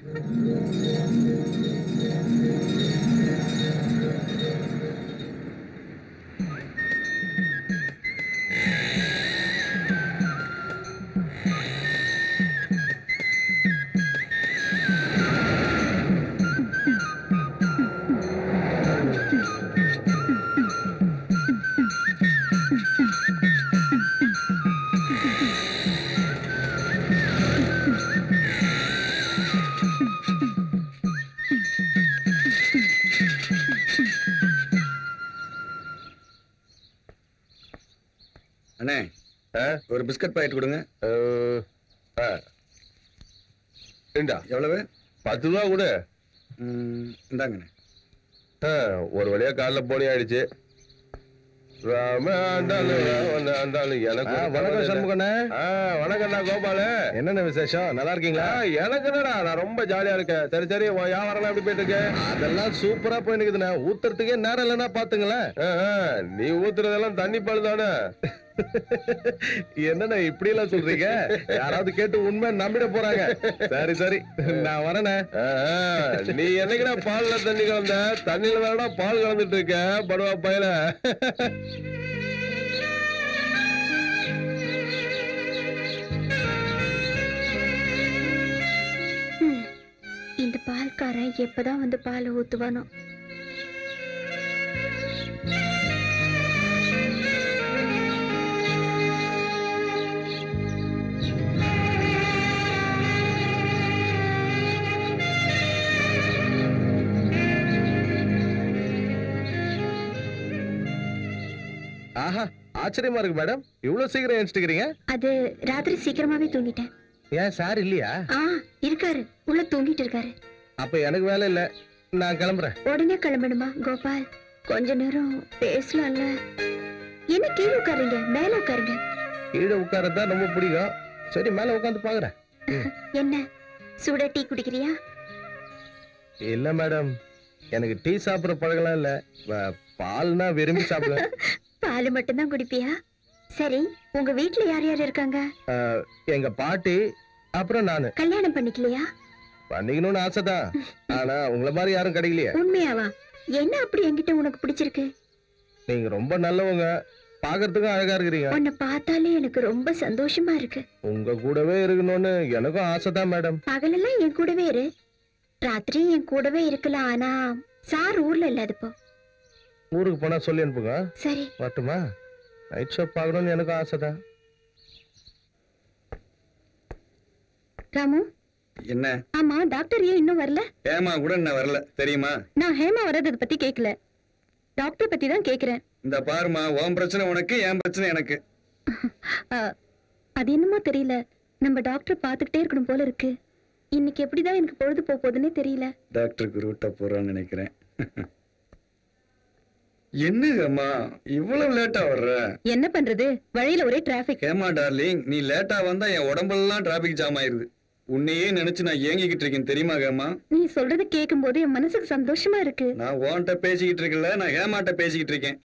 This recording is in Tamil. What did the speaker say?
அண்ணே ஆ? ஒரு பிஸ்கட் பாக்கெட் கொடுங்க அஹ், ஆ. இந்தா எவ்வளவு பத்து ரூபா கூட ம், இந்தாங்கண்ணே ஒரு வழியா காலைல போனி ஆயிடுச்சு ராம ஆண்டாளு, ராவண ஆண்டாளு, எனக்கு ஒரு வணக்கம் கவலை சண்முகண்ணே இல்ல. ஆ, வணக்கம்டா கோபாலு என்னென்ன விசேஷம் நல்லா இருக்கீங்களா ஆ, எனக்கு என்னடா நான் ரொம்ப ஜாலியா இருக்கேன் சரி சரி உன் வியாபாரம் எப்படி போயிட்டு இருக்கு அதெல்லாம் சூப்பரா போய் நிக்குதுண்ணே ஊத்துறதுக்கே நேரம் இல்லைன்னா பாத்துங்களேன் ஆ, ஆ, நீ ஊத்துறதெல்லாம் தண்ணி பால் தானே என்னண்ணே இப்படி எல்லாம் சொல்றீங்க யாராவது கேட்டு உண்மை நம்பிட போறாங்க சரி சரி நான் வரேனே ஆ, ஆ, நீ என்னைக்குடா பால்ல தண்ணி கலந்த தண்ணியில தானடா பால் கலந்துட்டு இருக்க படுவா பயல ம், இந்த பால்காரன் எப்பதான் வந்து பால் ஊத்துவானோ ஆஹா ஆச்சரியமா இருக்கு மேடம் இவ்வளவு சீக்கிரம் எழுச்சிட்டுக்கிறீங்க அது ராத்திரி சீக்கிரமாவே தூங்கிட்டேன் ஏன் சார் இல்லையா ஆ இருக்காரு உள்ள தூங்கிட்டு இருக்காரு அப்ப எனக்கு வேலை இல்ல நான் கிளம்புறேன் உடனே கிளம்பணுமா கோபால் கொஞ்ச நேரம் பேசலாம்ல என்ன கீழே உட்காருங்க மேல உட்காருங்க கீழே உட்காரதான் ரொம்ப பிடிக்கும் சரி மேல உட்காந்து பாக்குறேன் என்ன சூடா டீ குடிக்கிறியா இல்ல மேடம் எனக்கு டீ சாப்பிடுற பழகலாம் இல்ல வ- பால்னா விரும்பி சாப்பிடுவேன் பால் மட்டும்தான் குடிப்பியா சரி உங்க வீட்ல யார் யார் இருக்காங்க ஆஹ், எங்க பாட்டி அப்புறம் நானு கல்யாணம் பண்ணிக்கலையா பண்ணிக்கணும்னு ஆசைதான் ஆனா உங்கள மாதிரி யாரும் கிடைக்கலையே உண்மையாவா என்ன அப்படி என்கிட்ட உனக்கு பிடிச்சிருக்கு நீங்க ரொம்ப நல்லவங்க பாக்குறதுக்கும் அழகா இருக்கிறீங்க உன்னை பார்த்தாலே எனக்கு ரொம்ப சந்தோஷமா இருக்கு உங்க கூடவே இருக்கணும்னு எனக்கும் ஆசைதான் மேடம் பகலெல்லாம் என் கூடவே இரு ராத்திரி என் கூடவே இருக்கலாம் ஆனா சார் ஊர்ல இல்லாதப்போ ஊருக்கு போனா சொல்லி அனுப்புங்க சரி வரட்டுமா நைட் ஷோ பார்க்கணும்னு எனக்கும் ஆசைதான் ராமு என்ன ஆமா டாக்டர் ஏன் இன்னும் வரல ஏமா கூட என்ன வரல தெரியுமா நான் ஹேமா வர்றதை பத்தி கேட்கல டாக்டர் பத்தி தான் கேக்குறேன் இந்த பாருமா உன் பிரச்சனை உனக்கு என் பிரச்சனை எனக்கு ஆ, அது என்னமோ தெரியல நம்ம டாக்டர் பார்த்துக்கிட்டே இருக்கணும் போல இருக்கு இன்னைக்கு எப்படிதான் எனக்கு பொழுது போக போகுதுன்னே தெரியல டாக்டருக்கு ரூட்டா போறான்னு நினைக்கிறேன் என்ன அம்மா இவ்வளவு லேட்டா வர்ற என்ன பண்றது வழியில ஒரே டிராபிக் ஹேமா டார்லிங் நீ லேட்டா வந்தா என் உடம்பெல்லாம் டிராபிக் ஜாம் ஆயிருது உன்னையே நினைச்சு நான் ஏங்கிக்கிட்டு இருக்கேன் தெரியுமா ஹேமா நீ சொல்றத கேட்கும் போது என் மனசுக்கு சந்தோஷமா இருக்கு நான் உன்கிட்ட பேசிக்கிட்டு இருக்கல நான் ஹேமாட்ட பேசிக்கிட்டு இருக்கேன்